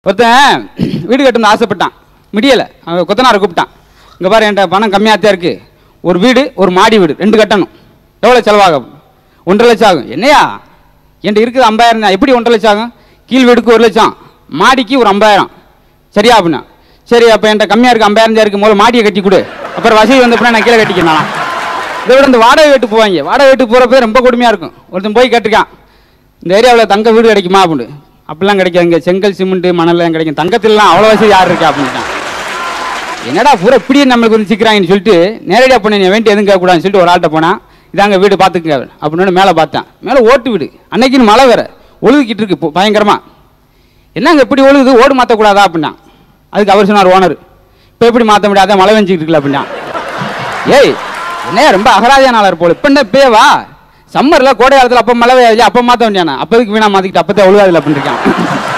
ஒருத்தன் வீடு கட்டணும் ஆசைப்பட்டான் முடியலை அவன் கொத்தனாரை கூப்பிட்டான் இங்கே பாரு என்கிட்ட பணம் கம்மியாக தான் இருக்குது ஒரு வீடு ஒரு மாடி வீடு ரெண்டு கட்டணும் எவ்வளோ செலவாகும் ஒன்றரை லட்சம் ஆகும் என்னையா என்கிட்ட இருக்குது ஐம்பதாயிரம் தான் எப்படி ஒன்றரை லட்சம் ஆகும் கீழ் வீடுக்கு ஒரு லட்சம் மாடிக்கு ஒரு ஐம்பதாயிரம் சரியா அப்படின்னா சரி அப்போ என்கிட்ட கம்மியாக இருக்குது ஐம்பதாயிரம் தான் இருக்குது முதல்ல மாடியை கட்டி கொடு அப்புறம் வசதி வந்தப்போ நான் கீழே கட்டிக்கிறேன் இதை விட இந்த வாடகை வீட்டு போவாங்க வாடகை வீட்டு போகிறப்ப ரொம்ப கொடுமையாக இருக்கும் ஒருத்தன் போய் கேட்டிருக்கான் இந்த ஏரியாவில் தங்க வீடு கிடைக்குமா அப்படின்னு அப்படிலாம் கிடைக்காது இங்கே செங்கல் சிமெண்ட் மணல்லாம் கிடைக்கும் தங்கத்திலலாம் அவ்வளோ வசதி யார் இருக்கா அப்படின்ட்டான் என்னடா பூரா இப்படியே நம்மளுக்கு வந்து சிக்கிறாங்கன்னு சொல்லிட்டு நேரடியாக பண்ண நீ வேண்டி எதுவும் கேட்கக்கூடாதுன்னு சொல்லிட்டு ஒரு ஆள்கிட்ட போனா இதாங்க வீடு பார்த்துக்குங்க அப்படின்னு மேலே பார்த்தேன் மேலே ஓட்டு வீடு அன்னைக்குன்னு மழை வேற ஒழுகிக்கிட்டு இருக்கு இப்போ பயங்கரமா என்னங்க இப்படி ஒழுகுது ஓடு மாற்றக்கூடாதா அப்படின்னா அதுக்கு அவர் சொன்னார் ஓனர் இப்போ எப்படி மாற்ற முடியாத மழை வெஞ்சிக்கிட்டு இருக்குல்ல அப்படின்னா ஏய் என்னையா ரொம்ப அகராதியான ஆளர் போல இப்போ என்ன பேவா சம்மரில் கோடை காலத்தில் அப்போ மழை பெய்யாது அப்போ மாற்ற வேண்டியானா அப்போதுக்கு வீணா மாற்றிக்கிட்டு அப்போ தான் ஒழுகாதில்ல அப்படின்னு இருக்கான்